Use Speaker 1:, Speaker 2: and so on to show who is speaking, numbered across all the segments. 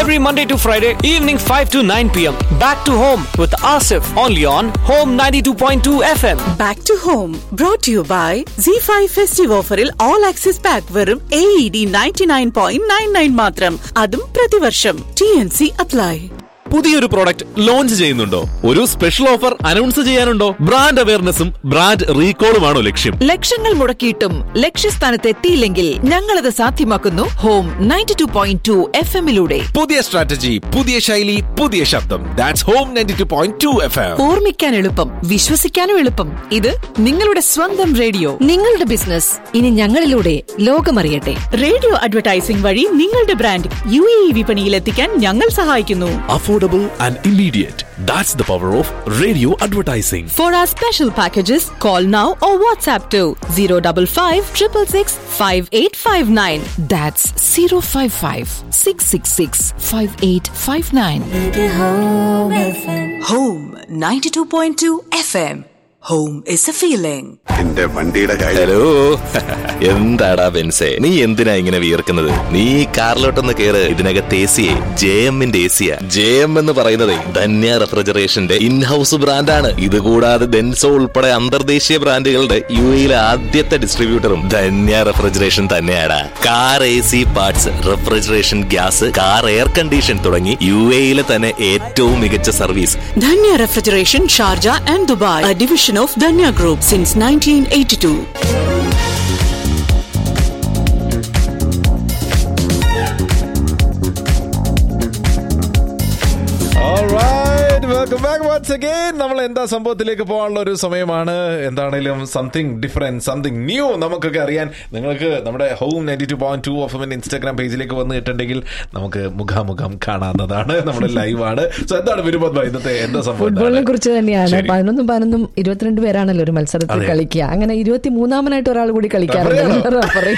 Speaker 1: every Monday to Friday, evening 5 to 9 pm. Back to home with Asif, only on Home 92.2 FM.
Speaker 2: Back to home brought you by C five festive ഓഫറിൽ all access pack വെറും A E D ninety nine point nine nine മാത്രം അതും പ്രതിവർഷം T N C apply
Speaker 3: പുതിയൊരു product launch ചെയ്യുന്നുണ്ടോ ഒരു special offer announce ചെയ്യാനുണ്ടോ brand അവയർനെസ്സും ബ്രാൻഡ് റീകോളുമാണോ ലക്ഷ്യം
Speaker 4: ലക്ഷങ്ങൾ മുടക്കിയിട്ടും ലക്ഷ്യസ്ഥാനത്ത് എത്തിയില്ലെങ്കിൽ ഞങ്ങളത് സാധ്യമാക്കുന്നു home ninety two point two F എമ്മിലൂടെ
Speaker 3: പുതിയ സ്ട്രാറ്റജി പുതിയ ശൈലി പുതിയ ശബ്ദം that's home ninety two point two F M
Speaker 4: ഓർമ്മിക്കാൻ എളുപ്പം വിശ്വസിക്കാനും എളുപ്പം ഇത് നിങ്ങളുടെ സ്വന്തം റേഡിയോ നിങ്ങളുടെ ബിസിനസ് ഇനി ഞങ്ങളിലൂടെ ലോകമറിയട്ടെ
Speaker 2: റേഡിയോ അഡ്വർടൈസിംഗ് വഴി നിങ്ങളുടെ ബ്രാൻഡ് യു എ ഇ വിപണിയിൽ എത്തിക്കാൻ ഞങ്ങൾ സഹായിക്കുന്നു
Speaker 3: affordable and immediate that's the power of radio advertising
Speaker 2: For our special packages, call now or WhatsApp to 055 666 5859.
Speaker 4: That's zero five five six six six five eight five nine
Speaker 2: Home 92.2 FM. Home is a feeling.
Speaker 5: എന്റെ വണ്ടിയുടെ കാര്യം
Speaker 3: hello എന്താടാ ബെൻസേ നീ എന്തിനാ ഇങ്ങനെ വിയർക്കുന്നത് നീ ഈ കാറിലോട്ടൊന്ന് കേറ് ഇതിനകത്ത് എ സിയെ ജെ എമ്മിന്റെ എ സിയാ ജെ എം എന്ന് പറയുന്നത് ധന്യ റെഫ്രിജറേഷന്റെ ഇൻഹൌസ് ബ്രാൻഡാണ് ഇത് കൂടാതെ ഡെൻസോ ഉൾപ്പെടെ അന്തർദേശീയ ബ്രാൻഡുകളുടെ യു എയിലെ ആദ്യത്തെ ഡിസ്ട്രിബ്യൂട്ടറും ധന്യ റെഫ്രിജറേഷൻ തന്നെയാണ് car A C parts refrigeration gas car air condition തുടങ്ങി യു എയിലെ തന്നെ ഏറ്റവും മികച്ച service
Speaker 2: Dhanya Refrigeration, Sharjah and Dubai, a division of Dhanya Group since 1982.
Speaker 6: Welcome back once again നമ്മൾ എന്താ സംഭവത്തിലേക്ക് പോകാനുള്ള ഒരു സമയമാണ് എന്താണേലും സംതിങ് ഡിഫറെന്റ് സംതിങ് ന്യൂ നമുക്കൊക്കെ അറിയാൻ നിങ്ങൾക്ക് നമ്മുടെ home ninety two point two ഓഫ് എമ്മിന്റെ ഇൻസ്റ്റാഗ്രാം പേജിലേക്ക് വന്ന് കിട്ടുണ്ടെങ്കിൽ നമുക്ക് മുഖാമുഖം കാണാവുന്നതാണ് നമ്മുടെ ലൈവാണ് സോ എന്താണ് വിരുപത് ഇന്നത്തെ എന്താ സംഭവം
Speaker 7: ഫുട്ബോളിനെ
Speaker 6: എന്താണ്?
Speaker 7: കുറിച്ച് തന്നെയാണ്
Speaker 6: ശരി.
Speaker 7: പതിനൊന്നും പതിനൊന്നും ഇരുപത്തിരണ്ട് പേരാണല്ലോ ഒരു മത്സരത്തിൽ
Speaker 6: അതെ.
Speaker 7: കളിക്കുക അങ്ങനെ ഇരുപത്തി മൂന്നാമനായിട്ട് ഒരാൾ കൂടി കളിക്കാറുണ്ട്
Speaker 6: റഫറിയാണോ?
Speaker 7: റഫറി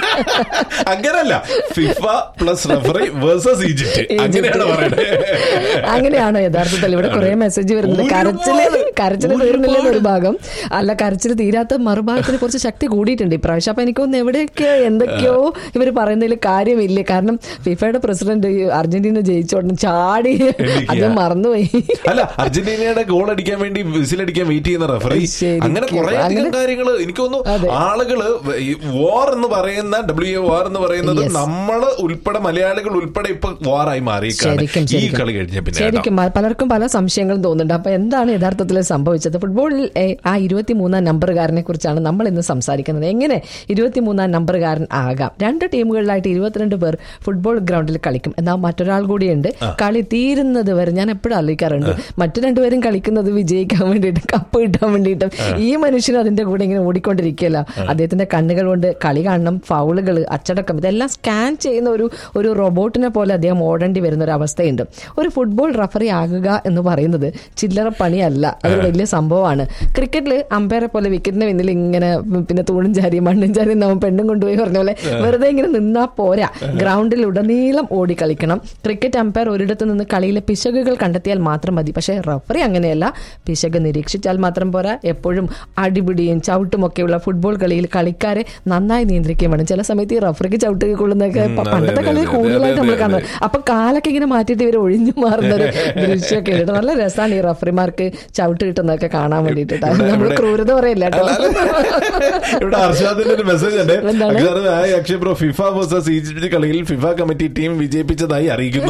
Speaker 6: അങ്ങനല്ല FIFA plus referee versus Egypt അങ്ങനെയാണ് പറയുന്നത്
Speaker 7: അങ്ങനെയാണോ യഥാർത്ഥത്തിൽ ഇവിടെ കുറെ മെസ്സേജ് വരുന്നുണ്ട്
Speaker 6: ഒരുപാട്,
Speaker 7: കരച്ചില് കരച്ചില്
Speaker 6: ഒരുപാട്.
Speaker 7: തീർന്നില്ലെന്ന് ഒരു ഭാഗം അല്ല കരച്ചില് തീരാത്ത മറുഭാഗത്തിന് കുറച്ച് ശക്തി കൂടിയിട്ടുണ്ട് ഇപ്രാവശ്യം അപ്പൊ എനിക്കൊന്ന് എവിടെയൊക്കെയോ എന്തൊക്കെയോ ഇവർ പറയുന്നതിൽ കാര്യമില്ല കാരണം ഫിഫയുടെ പ്രസിഡന്റ് അർജന്റീന ജയിച്ചോടനെ ചാടി
Speaker 6: എണീക്കുക.
Speaker 7: അത് മറന്നുപോയി
Speaker 6: അല്ല അർജന്റീനയുടെ ഗോൾ അടിക്കാൻ വേണ്ടി വിസിലടിക്കാൻ വെയിറ്റ് ചെയ്യുന്ന റഫറി
Speaker 7: ശരിക്കും.
Speaker 6: അങ്ങനെ കുറെ അധികം
Speaker 7: അങ്ങനെ-
Speaker 6: കാര്യങ്ങള് എനിക്ക്
Speaker 7: അതെ.
Speaker 6: തോന്നുന്നു ആളുകള് വാർ എന്ന് പറയുന്ന ഡബ്ല്യു എ വാർ എന്ന് പറയുന്നത്
Speaker 7: Yes.
Speaker 6: നമ്മള് ഉൾപ്പെടെ മലയാളികൾ ഉൾപ്പെടെ ഇപ്പൊ വാറായി മാറിയേക്കാണ്
Speaker 7: ശരിക്കും
Speaker 6: ഈ
Speaker 7: ശരിക്കും.
Speaker 6: കളി കഴിഞ്ഞ പിന്നെ കേട്ടോ.
Speaker 7: ശരിക്കും പ- പലർക്കും പല സംശയങ്ങളും തോന്നുന്നുണ്ട് അപ്പൊ എന്താണ് യഥാർത്ഥത്തിൽ സംഭവിച്ചത് ഫുട്ബോളിൽ ഏ, ആ ഇരുപത്തിമൂന്നാം നമ്പറുകാരനെ കുറിച്ചാണ് നമ്മൾ ഇന്ന് സംസാരിക്കുന്നത് എങ്ങനെ ഇരുപത്തിമൂന്നാം നമ്പറുകാരൻ ആകാം രണ്ട് ടീമുകളിലായിട്ട് ഇരുപത്തിരണ്ട് പേർ ഫുട്ബോൾ ഗ്രൗണ്ടിൽ കളിക്കും എന്നാൽ മറ്റൊരാൾ കൂടിയുണ്ട് കളി തീരുന്നത് വരെ ഞാൻ എപ്പോഴും ആലോചിക്കാറുണ്ട് മറ്റു രണ്ടുപേരും കളിക്കുന്നത് വിജയിക്കാൻ വേണ്ടിയിട്ട് കപ്പ് കിട്ടാൻ വേണ്ടിയിട്ടും ഈ മനുഷ്യൻ അതിന്റെ കൂടെ ഇങ്ങനെ ഓടിക്കൊണ്ടിരിക്കുകയല്ല അദ്ദേഹത്തിന്റെ കണ്ണുകൾ കൊണ്ട് കളി കാണണം ഫൗളുകൾ അച്ചടക്കം ഇതെല്ലാം സ്കാൻ ചെയ്യുന്ന ഒരു ഒരു റോബോട്ടിനെ പോലെ അദ്ദേഹം ഓടേണ്ടി വരുന്ന ഒരു അവസ്ഥയുണ്ട് ഒരു ഫുട്ബോൾ റഫറി ആകുക എന്ന് പറയുന്നത് ചില്ലറ പണിയല്ല അതൊരു വലിയ സംഭവമാണ് ക്രിക്കറ്റിൽ അമ്പയറെ പോലെ വിക്കറ്റിന് പിന്നിൽ ഇങ്ങനെ പിന്നെ തൂണും ചാരി മണ്ണും ചാരി നമ്മൾ പെണ്ണും കൊണ്ടുപോയി പറഞ്ഞ പോലെ വെറുതെ ഇങ്ങനെ നിന്നാ പോരാ ഗ്രൗണ്ടിൽ ഉടനീളം ഓടി കളിക്കണം ക്രിക്കറ്റ് അമ്പയർ ഒരിടത്ത് നിന്ന് കളിയിലെ പിശകുകൾ കണ്ടെത്തിയാൽ മാത്രം മതി പക്ഷേ റഫറി അങ്ങനെയല്ല പിശക് നിരീക്ഷിച്ചാൽ മാത്രം പോരാ എപ്പോഴും അടിപിടിയും ചവിട്ടും ഒക്കെയുള്ള ഫുട്ബോൾ കളിയിൽ കളിക്കാരെ നന്നായി നിയന്ത്രിക്കുകയും വേണം ചില സമയത്ത് ഈ റഫറിക്ക് ചവിട്ട് കൊള്ളുന്നതൊക്കെ
Speaker 6: ഉം,
Speaker 7: പ-
Speaker 6: അതെ,
Speaker 7: പണ്ടത്തെ
Speaker 6: അതെ,
Speaker 7: കളിയിൽ
Speaker 6: അതെ,
Speaker 7: കൂടുതലായിട്ട്
Speaker 6: അതെ,
Speaker 7: നമ്മൾ
Speaker 6: അതെ,
Speaker 7: കാണുന്നത് അപ്പൊ കാലൊക്കെ ഇങ്ങനെ മാറ്റിയിട്ട് ഇവർ ഒഴിഞ്ഞു മാറുന്ന ഒരു ദൃശ്യമൊക്കെ ഉണ്ട് നല്ല രസമാണ് ഈ റഫറിമാർക്ക് ചവിട്ട് കിട്ടുന്നതൊക്കെ കാണാൻ വേണ്ടിയിട്ട് കേട്ടോ. അത് നമ്മൾ
Speaker 6: ഇവിടെ-
Speaker 7: ക്രൂരത പറയില്ല കേട്ടോ
Speaker 6: ഇവിടെ അർഷാദിന്റെ ഒരു മെസ്സേജ് ഉണ്ട്
Speaker 7: എന്താണ്?
Speaker 6: Akshad, hi Akshay bro FIFA versus Egypt കളിയിൽ ഫിഫ കമ്മിറ്റി ടീം വിജയിപ്പിച്ചതായി അറിയിക്കുന്നു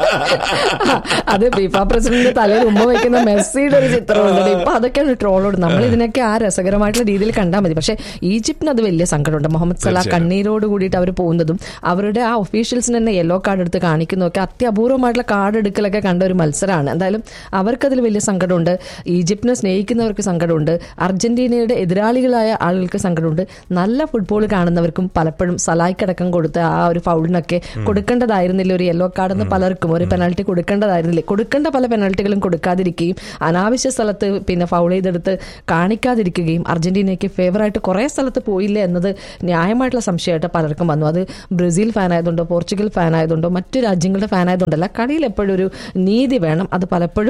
Speaker 7: അത് ഫിഫ പ്രസിഡന്റിന്റെ തലയിൽ ഉമ്മ വെക്കുന്ന മെസ്സിയുടെ ഒരു ചിത്രമുണ്ട് ഇപ്പൊ അതൊക്കെയാണ് ട്രോളോട് നമ്മൾ ഇതിനൊക്കെ ആ രസകരമായിട്ടുള്ള രീതിയിൽ കണ്ടാൽ മതി പക്ഷേ ഈജിപ്തിന് അത് വലിയ സങ്കടമുണ്ട് മുഹമ്മദ് സലാഹ്
Speaker 6: തീർച്ചയായും.
Speaker 7: കണ്ണീരോട് കൂടിയിട്ട് അവർ പോകുന്നതും അവരുടെ ആ ഒഫീഷ്യൽസിന് തന്നെ യെല്ലോ കാർഡ് എടുത്ത് കാണിക്കുന്നതൊക്കെ അത്യപൂർവമായിട്ടുള്ള കാർഡ് എടുക്കലൊക്കെ കണ്ട ഒരു മത്സരമാണ് എന്തായാലും അവർക്കതിൽ വലിയ സങ്കടമുണ്ട് ഈജിപ്തിനെ സ്നേഹിക്കുന്നവർക്ക് സങ്കടമുണ്ട് അർജന്റീനയുടെ എതിരാളികളായ ആളുകൾക്ക് സങ്കടമുണ്ട് നല്ല ഫുട്ബോൾ കാണുന്നവർക്കും പലപ്പോഴും സലായിക്കടക്കം കൊടുത്ത ആ ഒരു ഫൗളിനൊക്കെ കൊടുക്കേണ്ടതായിരുന്നില്ല ഒരു യെല്ലോ കാർഡ് എന്ന് പലർക്കും ഒരു പെനാൽറ്റി കൊടുക്കേണ്ടതായിരുന്നില്ല കൊടുക്കേണ്ട പല പെനാൽറ്റികളും കൊടുക്കാതിരിക്കുകയും അനാവശ്യ സ്ഥലത്ത് പിന്നെ ഫൗൾ ചെയ്തെടുത്ത് കാണിക്കാതിരിക്കുകയും അർജന്റീനയ്ക്ക് ഫേവറായിട്ട് കുറേ സ്ഥലത്ത് പോയില്ല എന്നത് ന്യായമായിട്ടുള്ള സംശയമായിട്ട് പലർക്കും വന്നു അത് ബ്രസീൽ ഫാൻ ആയതുകൊണ്ടോ പോർച്ചുഗൽ ഫാൻ ആയതുകൊണ്ടോ മറ്റു രാജ്യങ്ങളുടെ ഫാൻ ആയതുകൊണ്ടല്ല കളിയിൽ എപ്പോഴും ഒരു നീതി വേണം അത് പലപ്പോഴും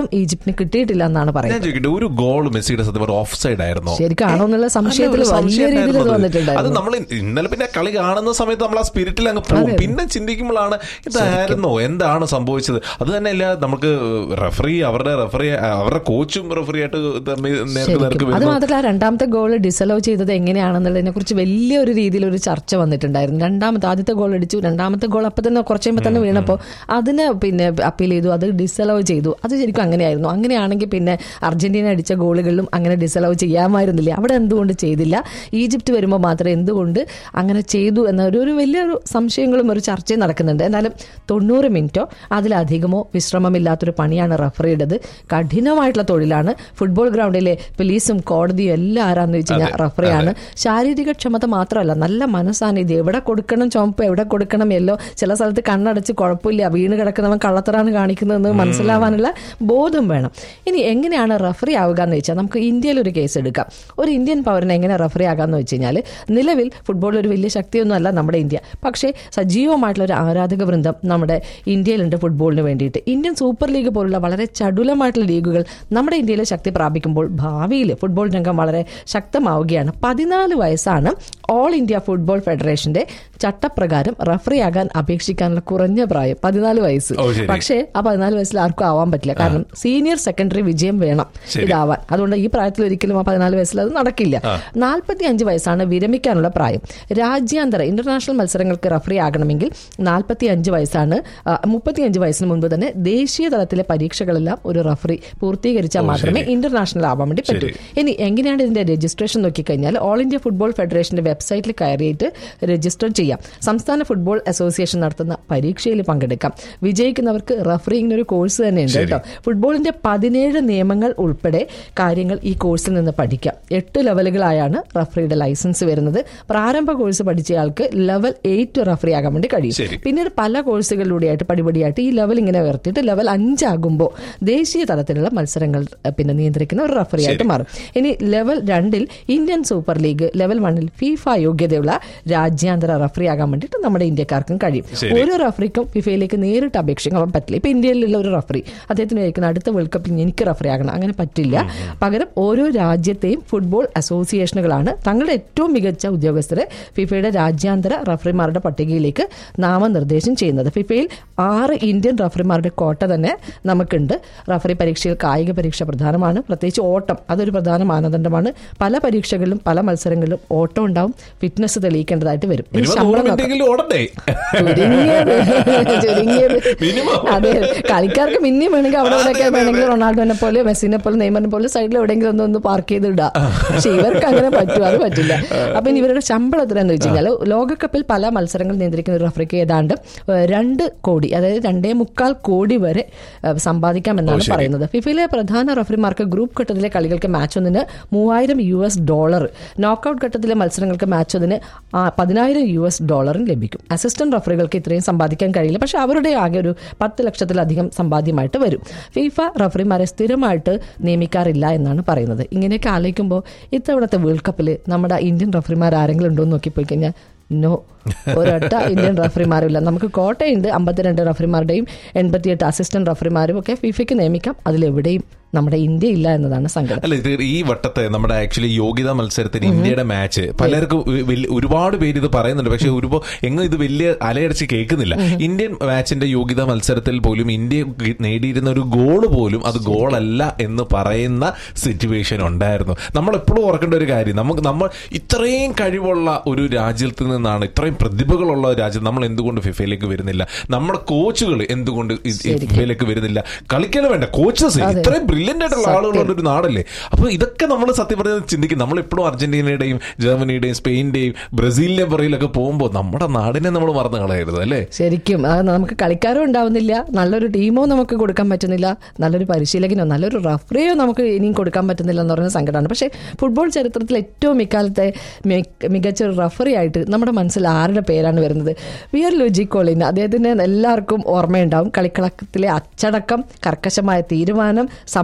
Speaker 7: ഇപ്പോഴും ഈജിപ്തിന് കിട്ടിയിട്ടില്ല എന്നാണ്
Speaker 6: ഞാൻ
Speaker 7: പറയുന്നത്
Speaker 6: ചോദിക്കട്ടെ ഒരു ഗോൾ മെസ്സിയുടെ സത്യം പറഞ്ഞാൽ ഓഫ് സൈഡ് ആയിരുന്നോ
Speaker 7: ശരിക്കും ആണോ എന്നുള്ള സംശയത്തിൽ
Speaker 6: അല്ല, ഒരു
Speaker 7: വലിയ
Speaker 6: സംശയം
Speaker 7: രീതിയിൽ ഇത്
Speaker 6: ഉണ്ടായിരുന്നു അത്. അത്
Speaker 7: വന്നിട്ടുണ്ടായിരുന്നു
Speaker 6: നമ്മൾ ഇന്നലെ പിന്നെ കളി കാണുന്ന സമയത്ത് നമ്മൾ ആ സ്പിരിറ്റിൽ അങ്ങ് പോകും
Speaker 7: അതെ.
Speaker 6: പിന്നെ ചിന്തിക്കുമ്പോഴാണ് ഇതായിരുന്നോ എന്താണ് സംഭവിച്ചത് അത് തന്നെയല്ല നമുക്ക് റെഫറി അവരുടെ റെഫറി അവരുടെ കോച്ചും റെഫറി ആയിട്ട് തമ്മിൽ നേർക്ക് നേർക്ക്
Speaker 7: ശരിക്കും അത്
Speaker 6: വരുന്നു
Speaker 7: മാത്രമല്ല ആ രണ്ടാമത്തെ ഗോൾ ഡിസലോ ചെയ്തത് എങ്ങനെയാണെന്നുള്ളതിനെ കുറിച്ച് വലിയൊരു രീതിയിൽ ഒരു ചർച്ച വന്നിട്ടുണ്ടായിരുന്നു രണ്ടാമത്തെ ആദ്യത്തെ ഗോൾ അടിച്ചു രണ്ടാമത്തെ ഗോൾ അപ്പൊ തന്നെ കുറച്ച് കഴിയുമ്പോൾ തന്നെ വീണപ്പോൾ അതിന് പിന്നെ അപ്പീൽ ചെയ്തു അത് ഡിസലോ ചെയ്തു അത് ശരിക്കും അങ്ങനെയായിരുന്നു അങ്ങനെയാണെങ്കിൽ പിന്നെ അർജന്റീന അടിച്ച ഗോളുകളിലും അങ്ങനെ ഡിസലോ ചെയ്യാമായിരുന്നില്ല അവിടെ എന്തുകൊണ്ട് ചെയ്തില്ല ഈജിപ്ത് വരുമ്പോൾ മാത്രം എന്തുകൊണ്ട് അങ്ങനെ ചെയ്തു എന്ന ഒരു ഒരു വലിയൊരു സംശയങ്ങളും ഒരു ചർച്ചയും നടക്കുന്നുണ്ട് എന്നാലും തൊണ്ണൂറ് മിനിറ്റോ അതിലധികമോ വിശ്രമമില്ലാത്തൊരു പണിയാണ് റഫറിയുടേത് കഠിനമായിട്ടുള്ള തൊഴിലാണ് ഫുട്ബോൾ ഗ്രൗണ്ടിലെ പോലീസും കോടതിയും എല്ലാം ആരാന്ന് വെച്ച് കഴിഞ്ഞാൽ റഫറിയാണ് ശാരീരിക ക്ഷമത മാത്രമല്ല നല്ല മനസ്സാന്നിധ്യം എവിടെ കൊടുക്കണം ചുമപ്പ് എവിടെ കൊടുക്കണം യെല്ലോ ചില സ്ഥലത്ത് കണ്ണടച്ച് കുഴപ്പമില്ല വീണ് കിടക്കുന്നവൻ കള്ളത്തറാണ് കാണിക്കുന്നതെന്ന് മനസ്സിലാവാനുള്ള ബോധം വേണം ഇനി എങ്ങനെയാണ് റഫറി ആവുക എന്ന് വെച്ചാൽ നമുക്ക് ഇന്ത്യയിൽ ഒരു കേസ് എടുക്കാം ഒരു ഇന്ത്യൻ പൗരനെ എങ്ങനെ റഫറി ആകാമെന്ന് വെച്ച് കഴിഞ്ഞാൽ നിലവിൽ ഫുട്ബോളിൽ ഒരു വലിയ ശക്തിയൊന്നും അല്ല നമ്മുടെ ഇന്ത്യ പക്ഷേ സജീവമായിട്ടുള്ള ഒരു ആരാധക വൃന്ദം നമ്മുടെ ഇന്ത്യയിലുണ്ട് ഫുട്ബോളിന് വേണ്ടിയിട്ട് ഇന്ത്യൻ സൂപ്പർ ലീഗ് പോലുള്ള വളരെ ചടുലമായിട്ടുള്ള ലീഗുകൾ നമ്മുടെ ഇന്ത്യയിൽ ശക്തി പ്രാപിക്കുമ്പോൾ ഭാവിയിൽ ഫുട്ബോൾ രംഗം വളരെ ശക്തമാവുകയാണ് പതിനാല് വയസ്സാണ് ഓൾ ഇന്ത്യ ഫുട്ബോൾ ഫെഡറേഷന്റെ ചട്ടപ്രകാരം റഫറിയാകാൻ അപേക്ഷിക്കാനുള്ള കുറഞ്ഞ പ്രായം പതിനാല് വയസ്സ്
Speaker 6: ഓ, ശരി.
Speaker 7: പക്ഷേ ആ പതിനാല് വയസ്സിൽ ആർക്കും ആവാൻ പറ്റില്ല കാരണം സീനിയർ സെക്കൻഡറി വിജയം വേണം
Speaker 6: ശരി.
Speaker 7: ഇതാവാൻ അതുകൊണ്ട് ഈ പ്രായത്തിൽ ഒരിക്കലും ആ പതിനാല് വയസ്സിൽ അത് നടക്കില്ല നാൽപ്പത്തി അഞ്ച് വയസ്സാണ് വിരമിക്കാനുള്ള പ്രായം രാജ്യാന്തര ഇന്റർനാഷണൽ മത്സരങ്ങൾക്ക് റഫറി ആകണമെങ്കിൽ നാൽപ്പത്തി അഞ്ച് വയസ്സാണ് മുപ്പത്തി അഞ്ച് വയസ്സിന് മുൻപ് തന്നെ ദേശീയ തലത്തിലെ പരീക്ഷകളെല്ലാം ഒരു റഫറി പൂർത്തീകരിച്ചാൽ മാത്രമേ ഇന്റർനാഷണൽ ആവാൻ വേണ്ടി പറ്റൂ ഇനി എങ്ങനെയാണ് ഇതിന്റെ രജിസ്ട്രേഷൻ നോക്കിക്കഴിഞ്ഞാൽ ഓൾ ഇന്ത്യ ഫുട്ബോൾ ഫെഡറേഷന്റെ വെബ്സൈറ്റിൽ കയറിയിട്ട് രജിസ്റ്റർ ചെയ്യാം സംസ്ഥാന ഫുട്ബോൾ അസോസിയേഷൻ നടത്തുന്ന പരീക്ഷയിൽ പങ്കെടുക്കാം വിജയിക്കുന്നവർക്ക് റഫറിങ്ങിന് ഒരു കോഴ്സ് തന്നെയുണ്ട് കേട്ടോ ഫുട്ബോളിന്റെ പതിനേഴ് നിയമങ്ങൾ ഉൾപ്പെടെ കാര്യങ്ങൾ ഈ കോഴ്സിൽ നിന്ന് പഠിക്കാം എട്ട് ലെവലുകളായാണ് റഫറിയുടെ ലൈസൻസ് വരുന്നത് പ്രാരംഭ കോഴ്സ് പഠിച്ചയാൾക്ക് ലെവൽ എയ്റ്റ് റഫറി ആകാൻ വേണ്ടി കഴിയും
Speaker 6: ശരി.
Speaker 7: പിന്നീട് പല കോഴ്സുകളിലൂടെയായിട്ട് പടിപടിയായിട്ട് ഈ ലെവൽ ഇങ്ങനെ ഉയർത്തിയിട്ട് ലെവൽ അഞ്ചാകുമ്പോൾ ദേശീയ തലത്തിലുള്ള മത്സരങ്ങൾ അഹ് പിന്നെ നിയന്ത്രിക്കുന്ന ഒരു റഫറി ആയിട്ട് മാറും ഇനി ലെവൽ രണ്ടിൽ ഇന്ത്യൻ സൂപ്പർ ലീഗ് ലെവൽ വണ്ണിൽ ഫിഫ യോഗ്യതയുള്ള രാജ്യാന്തര റഫറി ആകാൻ വേണ്ടിയിട്ട് നമ്മുടെ ഇന്ത്യക്കാർക്കും കഴിയും
Speaker 6: ശരി.
Speaker 7: ഓരോ റഫറിക്കും ഫിഫയിലേക്ക് നേരിട്ട് അപേക്ഷിക്കാൻ പറ്റില്ല ഇപ്പൊ ഇന്ത്യയിലുള്ള ഒരു റഫറി അദ്ദേഹത്തിന് വിചാരിക്കുന്ന അടുത്ത വേൾഡ് കപ്പിൽ എനിക്ക് റഫറി ആകണം അങ്ങനെ പറ്റില്ല പകരം ഓരോ രാജ്യത്തെയും ഫുട്ബോൾ അസോസിയേഷനുകളാണ് തങ്ങളുടെ ഏറ്റവും മികച്ച ഉദ്യോഗസ്ഥരെ ഫിഫയുടെ രാജ്യാന്തര റഫറിമാരുടെ പട്ടികയിലേക്ക് നാമനിർദ്ദേശം ചെയ്യുന്നത് ഫിഫയിൽ ആറ് ഇന്ത്യൻ റഫറിമാരുടെ കോട്ട തന്നെ നമുക്കുണ്ട് റഫറി പരീക്ഷയിൽ കായിക പരീക്ഷ പ്രധാനമാണ് പ്രത്യേകിച്ച് ഓട്ടം അതൊരു പ്രധാന മാനദണ്ഡമാണ് പല പരീക്ഷകളിലും പല മത്സരങ്ങളിലും ഓട്ടം ഉണ്ടാവും ഫിറ്റ്നസ് തെളിയിക്കേണ്ടതായിട്ട് വരും ഇനി
Speaker 6: മിനിമം
Speaker 7: ശമ്പളം
Speaker 6: നൂറ്
Speaker 7: നോക്കാം.
Speaker 6: മിനിറ്റെങ്കിലും ഓടണ്ടേ
Speaker 7: ചുരുങ്ങിയത് ചുരുങ്ങിയത്
Speaker 6: Minimum.
Speaker 7: അതെ കളിക്കാർക്ക് മിന്നിയും വേണമെങ്കിൽ അവിടെ
Speaker 6: അതെ,
Speaker 7: ഇവിടെയൊക്കെ
Speaker 6: അതെ,
Speaker 7: വേണമെങ്കിൽ
Speaker 6: അതെ.
Speaker 7: റൊണാൾഡോനെ പോലെ മെസ്സിനെ പോലെ നെയ്മറിനെ പോലെ സൈഡിൽ എവിടെയെങ്കിലും ഒന്ന് ഒന്ന് പാർക്ക് ചെയ്ത് ഇടാം പക്ഷെ ഇവർക്ക് അങ്ങനെ പറ്റും അത് പറ്റില്ല അപ്പൊ ഇനി ഇവരുടെ ശമ്പളം എത്രയാന്ന് വെച്ച് കഴിഞ്ഞാൽ ലോകകപ്പിൽ പല മത്സരങ്ങൾ നിയന്ത്രിക്കുന്ന ഒരു റഫറിക്ക് ഏതാണ്ട് ഏഹ്, രണ്ട് കോടി അതായത് രണ്ടേ മുക്കാൽ കോടി വരെ ഏഹ്, സമ്പാദിക്കാം എന്നാണ്
Speaker 6: ശരി.
Speaker 7: പറയുന്നത് ഫിഫയിലെ പ്രധാന റഫറിമാർക്ക് ഗ്രൂപ്പ് ഘട്ടത്തിലെ കളികൾക്ക് മാച്ച് ഒന്നിന് മൂവായിരം യു എസ് ഡോളർ നോക്കൌട്ട് ഘട്ടത്തിലെ മത്സരങ്ങൾക്ക് മാച്ച് ഒന്നിന് ആ, പതിനായിരം യു എസ് ഡോളറും ലഭിക്കും അസിസ്റ്റന്റ് റഫറികൾക്ക് ഇത്രയും സമ്പാദിക്കാൻ കഴിയില്ല പക്ഷെ അവരുടെ ആകെ ഒരു പത്ത് ലക്ഷത്തിലധികം സമ്പാദ്യമായിട്ട് വരും ഫിഫ റഫറിമാരെ സ്ഥിരമായിട്ട് നിയമിക്കാറില്ല എന്നാണ് പറയുന്നത് ഇങ്ങനെയൊക്കെ ആലോചിക്കുമ്പോൾ ഇത്തവണത്തെ വേൾഡ് കപ്പിൽ നമ്മുടെ ഇന്ത്യൻ റഫറിമാർ ആരെങ്കിലും ഉണ്ടോ എന്ന് നോക്കിപ്പോയി കഴിഞ്ഞാൽ നോ ഒരൊറ്റ ഇന്ത്യൻ റഫറിമാരില്ല നമുക്ക് കോട്ടയുണ്ട് അമ്പത്തിരണ്ട് റഫറിമാരുടെയും എൺപത്തിയെട്ട് അസിസ്റ്റന്റ് റഫറിമാരും ഒക്കെ ഫിഫയ്ക്ക് നിയമിക്കാം അതിലെവിടെയും നമ്മുടെ ഇന്ത്യ ഇല്ല എന്നതാണ് സങ്കടം
Speaker 6: അല്ല ഇത് ഈ വട്ടത്തെ നമ്മുടെ ആക്ച്വലി യോഗ്യതാ മത്സരത്തിന് ഇന്ത്യയുടെ മാച്ച് പലർക്കും വ- വലിയ- ഒരുപാട് പേര് ഇത് പറയുന്നുണ്ട് പക്ഷെ ഒരുപാട് എങ്ങും ഇത് വലിയ അലയടിച്ച് കേൾക്കുന്നില്ല ഇന്ത്യൻ മാച്ചിന്റെ യോഗ്യതാ മത്സരത്തിൽ പോലും ഇന്ത്യ ഗി- നേടിയിരുന്ന ഒരു ഗോള് പോലും അത് ഗോളല്ല എന്ന് പറയുന്ന സിറ്റുവേഷൻ ഉണ്ടായിരുന്നു നമ്മൾ എപ്പോഴും ഓർക്കേണ്ട ഒരു കാര്യം നമുക്ക് നമ്മൾ ഇത്രയും കഴിവുള്ള ഒരു രാജ്യത്ത് നിന്നാണ് ഇത്രയും പ്രതിഭകളുള്ള ഒരു രാജ്യം നമ്മൾ എന്തുകൊണ്ട് ഫിഫയിലേക്ക് വരുന്നില്ല നമ്മുടെ കോച്ചുകൾ എന്തുകൊണ്ട് ഈ- ഈ ഫിഫയിലേക്ക് വരുന്നില്ല കളിക്കാൻ വേണ്ട കോച്ചസ് ഇത്രയും ബ്രില്യന്റ് ആയിട്ടുള്ള ആളുകളുള്ള ഒരു നാടല്ലേ അപ്പൊ ഇതൊക്കെ നമ്മൾ സത്യം പറഞ്ഞത് ചിന്തിക്കും നമ്മൾ എപ്പോഴും അർജന്റീനയുടെയും ജർമ്മനിയുടെയും സ്പെയിന്റെയും ബ്രസീലിന്റെയും പുറയിലൊക്കെ പോകുമ്പോൾ നമ്മുടെ നാടിനെ നമ്മൾ മറന്നു കളയരുത് അല്ലേ
Speaker 7: ശരിക്കും അത് നമുക്ക് കളിക്കാരും ഉണ്ടാവുന്നില്ല നല്ലൊരു ടീമോ നമുക്ക് കൊടുക്കാൻ പറ്റുന്നില്ല നല്ലൊരു പരിശീലകനോ നല്ലൊരു റഫറിയോ നമുക്ക് ഇനിയും കൊടുക്കാൻ പറ്റുന്നില്ല എന്ന് പറയുന്ന സങ്കടമാണ് പക്ഷേ ഫുട്ബോൾ ചരിത്രത്തിൽ ഏറ്റവും ഇക്കാലത്തെ മി- മികച്ച ഒരു റഫറി ആയിട്ട് നമ്മുടെ മനസ്സിൽ ആരുടെ പേരാണ് വരുന്നത് വിയർ ലുജി കോളിൻ അദ്ദേഹത്തിന് എല്ലാവർക്കും ഓർമ്മയുണ്ടാവും കളിക്കളത്തിലെ അച്ചടക്കം കർക്കശമായ തീരുമാനം സമ്മർദ്ദം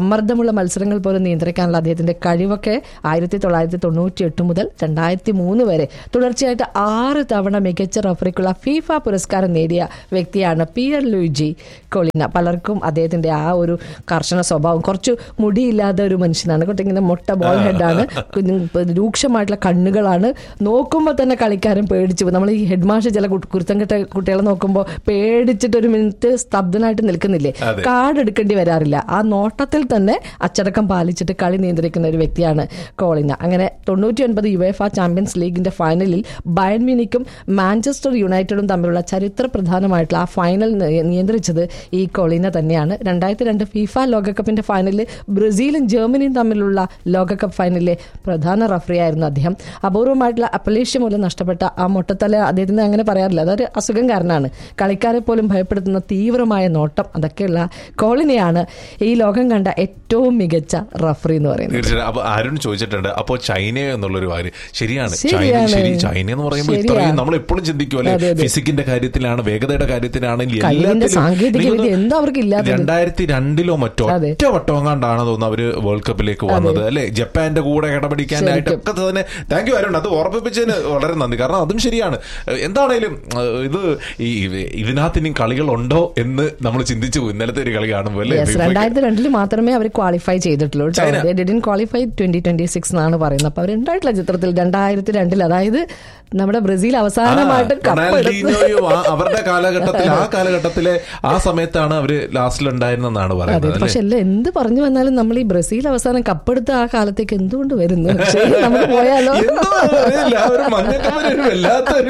Speaker 7: സമ്മർദ്ദമുള്ള മത്സരങ്ങൾ പോലും നിയന്ത്രിക്കാനുള്ള അദ്ദേഹത്തിന്റെ കഴിവൊക്കെ ആയിരത്തി തൊള്ളായിരത്തി തൊണ്ണൂറ്റി എട്ട് മുതൽ രണ്ടായിരത്തി മൂന്ന് വരെ തുടർച്ചയായിട്ട് ആറ് തവണ മികച്ച റഫറിക്കുള്ള ഫീഫ പുരസ്കാരം നേടിയ വ്യക്തിയാണ് പിയർ ലൂയിജി കൊളിന പലർക്കും അദ്ദേഹത്തിന്റെ ആ ഒരു കർശന സ്വഭാവം കുറച്ച് മുടിയില്ലാത്ത ഒരു മനുഷ്യനാണ് കുറച്ച് ഇങ്ങനെ മുട്ട ബോൾ ഹെഡാണ് രൂക്ഷമായിട്ടുള്ള കണ്ണുകളാണ് നോക്കുമ്പോൾ തന്നെ കളിക്കാരൻ പേടിച്ചു പോകും. നമ്മൾ ഈ ഹെഡ് മാഷ് ചില കു- കുരുത്തം കെട്ട കുട്ടികളെ നോക്കുമ്പോൾ പേടിച്ചിട്ട് ഒരു മിനിറ്റ് സ്തബ്ധനായിട്ട് നിൽക്കുന്നില്ലേ
Speaker 6: അതെ.
Speaker 7: കാർഡ് എടുക്കേണ്ടി വരാറില്ല ആ നോട്ടത്തിൽ തന്നെ അച്ചടക്കം പാലിച്ചിട്ട് കളി നിയന്ത്രിക്കുന്ന ഒരു വ്യക്തിയാണ് കോളിന അങ്ങനെ തൊണ്ണൂറ്റി ഒൻപത് യുവേഫ ചാമ്പ്യൻസ് ലീഗിന്റെ ഫൈനലിൽ ബയൺ മ്യൂണിക്കും മാഞ്ചസ്റ്റർ യുണൈറ്റഡും തമ്മിലുള്ള ചരിത്ര പ്രധാനമായിട്ടുള്ള ആ ഫൈനൽ നി- നിയന്ത്രിച്ചത് ഈ കോളിന തന്നെയാണ് രണ്ടായിരത്തി രണ്ട് ഫിഫ ലോകകപ്പിന്റെ ഫൈനലിൽ ബ്രസീലും ജർമ്മനിയും തമ്മിലുള്ള ലോകകപ്പ് ഫൈനലിലെ പ്രധാന റഫറിയായിരുന്നു അദ്ദേഹം അപൂർവമായിട്ടുള്ള അപ്പലേഷ്യ മൂലം നഷ്ടപ്പെട്ട ആ മൊട്ടത്തല അദ്ദേഹത്തിന് അങ്ങനെ പറയാറില്ല അതൊരു അസുഖം കാരണമാണ് കളിക്കാരെ പോലും ഭയപ്പെടുത്തുന്ന തീവ്രമായ നോട്ടം അതൊക്കെയുള്ള കോളിനെയാണ് ഈ ലോകം കണ്ട ഏറ്റവും മികച്ച റഫറി എന്ന് പറയുന്നത്
Speaker 6: തീർച്ചയായും അപ്പൊ അരുൺ ചോദിച്ചിട്ടുണ്ട് അപ്പോ ചൈന എന്നുള്ളൊരു കാര്യം ശരിയാണ് ചൈന
Speaker 7: ശരിയാണ്.
Speaker 6: ശരി ചൈന എന്ന് പറയുമ്പോൾ
Speaker 7: ശരിയാ.
Speaker 6: ഇത്രയും നമ്മൾ എപ്പോഴും ചിന്തിക്കും അല്ലെ
Speaker 7: അതെ, അതെ.
Speaker 6: ഫിസിക്കിന്റെ കാര്യത്തിലാണ് വേഗതയുടെ കാര്യത്തിലാണ്
Speaker 7: കഴിവിന്റെ സാങ്കേതിക വിദ്യ എന്താ അവർക്ക് ഇല്ലാത്തത്?
Speaker 6: രണ്ടായിരത്തി രണ്ടിലോ മറ്റോ
Speaker 7: അതെ.
Speaker 6: ഒറ്റ വട്ടവങ്ങാണ്ടാണ് തോന്നുന്നു അവര് വേൾഡ് കപ്പിലേക്ക് വന്നത് അല്ലെ ജപ്പാന്റെ കൂടെ ഇടപെടിക്കാനായിട്ടൊക്കെ തന്നെ താങ്ക് യു അരുൺ അത് ഓർമ്മിപ്പിച്ചതിന് വളരെ നന്ദി കാരണം അതും ശരിയാണ് ഏഹ് എന്താണേലും ഏഹ് ഇത് ഈ ഇതിനകത്ത് ഇനിയും കളികളുണ്ടോ എന്ന് നമ്മൾ ചിന്തിച്ചു പോകും ഇന്നലത്തെ ഒരു കളി കാണുമ്പോൾ അല്ലേ
Speaker 7: യെസ്
Speaker 6: ഫിഫയ്ക്ക്
Speaker 7: രണ്ടായിരത്തി രണ്ടിൽ മാത്രമേ അവർ ക്വാളിഫൈ ചെയ്തിട്ടുള്ളൂ
Speaker 6: China.
Speaker 7: Didn't qualify twenty twenty six എന്നാണ് പറയുന്നത് അപ്പൊ അവർ ഉണ്ടായിട്ടുള്ള ചിത്രത്തിൽ രണ്ടായിരത്തി രണ്ടിൽ അതായത് നമ്മുടെ ബ്രസീൽ അവസാനമായിട്ട്
Speaker 6: ആ,
Speaker 7: കപ്പ്
Speaker 6: റൊണാൾഡീനോയും ആ- അവരുടെ കാലഘട്ടത്തിൽ ആ കാലഘട്ടത്തിലെ ആ സമയത്താണ് അവര് ലാസ്റ്റിൽ ഉണ്ടായിരുന്നെന്നാണ്
Speaker 7: അതെ
Speaker 6: പറയുന്നത്
Speaker 7: പക്ഷെ
Speaker 6: അല്ലേ
Speaker 7: എല്ലാം എന്ത് പറഞ്ഞു വന്നാലും നമ്മൾ ഈ ബ്രസീൽ അവസാനം കപ്പെടുത്ത ആ കാലത്തേക്ക് എന്തുകൊണ്ട് വരുന്നു പക്ഷേ നമുക്ക് പോയാലോ
Speaker 6: എന്തോ അറിയില്ല, ഒരു മഞ്ഞക്കപ്പന് ഒരു വല്ലാത്തൊരു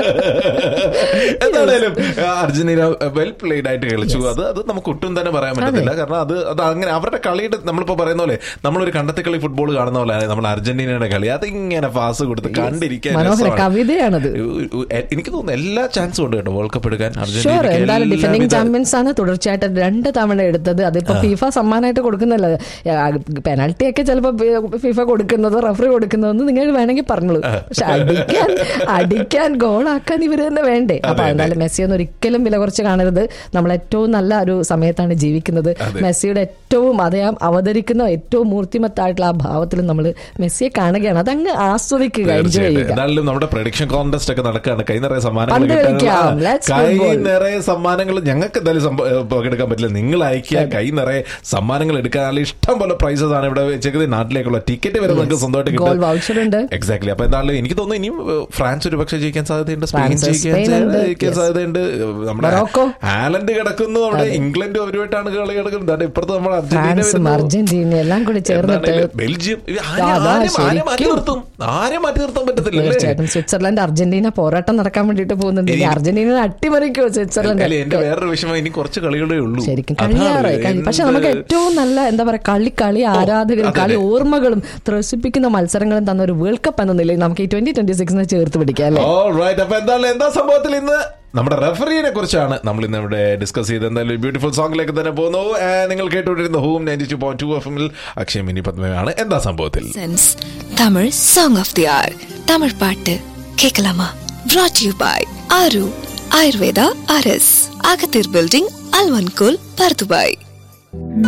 Speaker 6: എന്താണേലും ആ, അർജന്റീന വെൽ പ്ലേഡ് ആയിട്ട് കളിച്ചു അത് അത് നമുക്ക് ഒട്ടും തന്നെ പറയാൻ പറ്റത്തില്ല കാരണം അത് അത് അങ്ങനെ അവരുടെ കളിയുടെ നമ്മളിപ്പോ പറയുന്ന പോലെ നമ്മളൊരു കണ്ടത്തി കളി ഫുട്ബോൾ കാണുന്ന പോലെ നമ്മൾ അർജന്റീനയുടെ കളി അതിങ്ങനെ പാസ് കൊടുത്ത് കണ്ടിരിക്കാൻ
Speaker 7: മനോഹര
Speaker 6: രസമാണ്.
Speaker 7: കവിതയാണത്
Speaker 6: ഉ- ഉ- എനിക്ക് തോന്നുന്നു എല്ലാ ചാൻസും ഉണ്ട് കേട്ടോ വേൾഡ് കപ്പ് എടുക്കാൻ
Speaker 7: ഷുവർ
Speaker 6: അർജന്റീനയ്ക്ക്
Speaker 7: എന്തായാലും ഡിഫെൻഡിങ്
Speaker 6: എല്ലാവിധ-
Speaker 7: ചാമ്പ്യൻസ് ആണ് തുടർച്ചയായിട്ട് രണ്ട് തവണ എടുത്തത് അതിപ്പോ ഫിഫ സമ്മാനമായിട്ട് കൊടുക്കുന്നല്ലോ പെനാൽറ്റി ഒക്കെ ചിലപ്പോ ഫിഫ കൊടുക്കുന്നത് റഫറി കൊടുക്കുന്നതെന്ന് നിങ്ങൾ വേണമെങ്കിൽ പറഞ്ഞോളൂ പക്ഷെ അടിക്കാൻ അടിക്കാൻ ഗോളാക്കാൻ ഇവര് തന്നെ വേണ്ടേ അപ്പൊ എന്തായാലും മെസ്സി ഒന്നും ഒരിക്കലും വില കുറച്ച് കാണരുത് നമ്മൾ ഏറ്റവും നല്ല ഒരു സമയത്താണ് ജീവിക്കുന്നത് മെസ്സിയുടെ ഏറ്റവും അദ്ദേഹം അവതരിക്കുന്ന ഏറ്റവും മൂർത്തിമത്തായിട്ടുള്ള ആ ഭാവത്തിൽ നമ്മൾ മെസ്സിയെ കാണുകയാണ് അതങ്ങ് ആസ്വദിക്കുക എൻജോയ്
Speaker 6: തീർച്ചയായിട്ടും
Speaker 7: ചെയ്യുക
Speaker 6: എന്തായാലും നമ്മുടെ പ്രൊഡിക്ഷൻ കോൺടെസ്റ്റ് ഒക്കെ നടക്കുകയാണ് കൈ നിറയെ സമ്മാനങ്ങൾ
Speaker 7: പന്ത്
Speaker 6: കിട്ടാനുള്ള-
Speaker 7: കളിക്കാം. Let's
Speaker 6: കൈ
Speaker 7: football.
Speaker 6: നിറയെ സമ്മാനങ്ങൾ ഞങ്ങൾക്ക് എന്തായാലും സംഭ- ഏഹ് പങ്കെടുക്കാൻ പറ്റില്ല നിങ്ങൾ അയക്കുക കൈ നിറയെ സമ്മാനങ്ങൾ എടുക്കാൻ നല്ല ഇഷ്ടം പോലെ പ്രൈസസ് ആണ് ഇവിടെ വെച്ചേക്കുന്നത് നാട്ടിലേക്കുള്ള ടിക്കറ്റ് വരെ നിങ്ങൾക്ക് സ്വന്തമായിട്ട്
Speaker 7: ഗോൾ
Speaker 6: കിട്ടും
Speaker 7: വൗച്ചർ ഉണ്ട്
Speaker 6: എക്സാക്ട്ലി അപ്പൊ എന്തായാലും എനിക്ക് തോന്നുന്നു ഇനിയും ഏഹ്, ഫ്രാൻസ് ഒരു പക്ഷേ ജയിക്കാൻ സാധ്യതയുണ്ട് സ്പെയിൻ
Speaker 7: ഫ്രാൻസ്,
Speaker 6: ജയിക്കാൻ
Speaker 7: സ്പെയിൻ ഉണ്ട്.
Speaker 6: ജയിക്കാൻ
Speaker 7: Yes.
Speaker 6: സാധ്യതയുണ്ട് നമ്മുടെ
Speaker 7: മൊറോക്കോ.
Speaker 6: ആലൻഡ് കിടക്കുന്നു അവിടെ ഇംഗ്ലണ്ടും അവരുമായിട്ടാണ് കളി കിടക്കുന്നത് ദാണ്ടെ ഇപ്പുറത്ത് നമ്മൾ അർജന്റീന
Speaker 7: ഫ്രാൻസും
Speaker 6: വരുന്നു.
Speaker 7: അർജന്റീന എല്ലാം കൂടി ചേർന്നിട്ട്
Speaker 6: എന്താണേലും ബെൽജിയം ഇത് ആരെ-
Speaker 7: അതാ
Speaker 6: ആരെ- ആരെ മാറ്റി
Speaker 7: ശരിക്കും.
Speaker 6: നിർത്തും ആരെ മാറ്റി നിർത്താൻ പറ്റത്തില്ല അല്ലേ?
Speaker 7: തീർച്ചയായിട്ടും സ്വിറ്റ്സർലൻഡ് അർജന്റീന പോരാട്ടം നടക്കാൻ വേണ്ടിട്ട് പോകുന്നുണ്ട് ഇനി
Speaker 6: ഇനി-
Speaker 7: അർജന്റീന അട്ടിമറിക്കോ
Speaker 6: അല്ല, എന്റെ
Speaker 7: സ്വിറ്റ്സർലൻഡ്
Speaker 6: വേറൊരു വിഷയം ഇനി കുറച്ച് കളികളേ ഉള്ളൂ
Speaker 7: ശരിക്കും
Speaker 6: അതാണ്
Speaker 7: കഴിയാറായി കഴി- പക്ഷെ നമുക്ക്
Speaker 6: എന്ത്
Speaker 7: ഏറ്റവും നല്ല എന്താ പറയാ കളി കളി ആരാധകരും
Speaker 6: അതെ,
Speaker 7: കളി
Speaker 6: അതെ.
Speaker 7: ഓർമ്മകളും ത്രസിപ്പിക്കുന്ന മത്സരങ്ങളും തന്ന ഒരു വേൾഡ് കപ്പ് എന്ന നിലയിൽ നമുക്ക് ഈ ട്വന്റി ട്വന്റി സിക്സിനെ ചേർത്ത് പിടിക്കാം അല്ലേ
Speaker 6: Alright, അപ്പൊ എന്താണ് എന്താ സംഭവത്തിൽ ഇന്ന് നമ്മുടെ റെഫറിയെ കുറിച്ചാണ് നമ്മൾ ഇന്ന് ഇവിടെ ഡിസ്കസ് ചെയ്ത് എന്തായാലും ബ്യൂട്ടിഫുൾ സോങ്ങിലേക്ക് തന്നെ പോകുന്നു And നിങ്ങൾ കേട്ടുകൊണ്ടിരുന്ന home ninety two point two F എമ്മിൽ അക്ഷയ് മിനി പത്മയാണ് എന്താ സംഭവത്തിൽ
Speaker 5: sense Tamil song of the year Tamil பாட்டு கேட்கலாமா brought you by Aaru Ayurveda அரஸ் அகத்தீர் பில்டிங் அல்வன்கோல் பர்துபாய்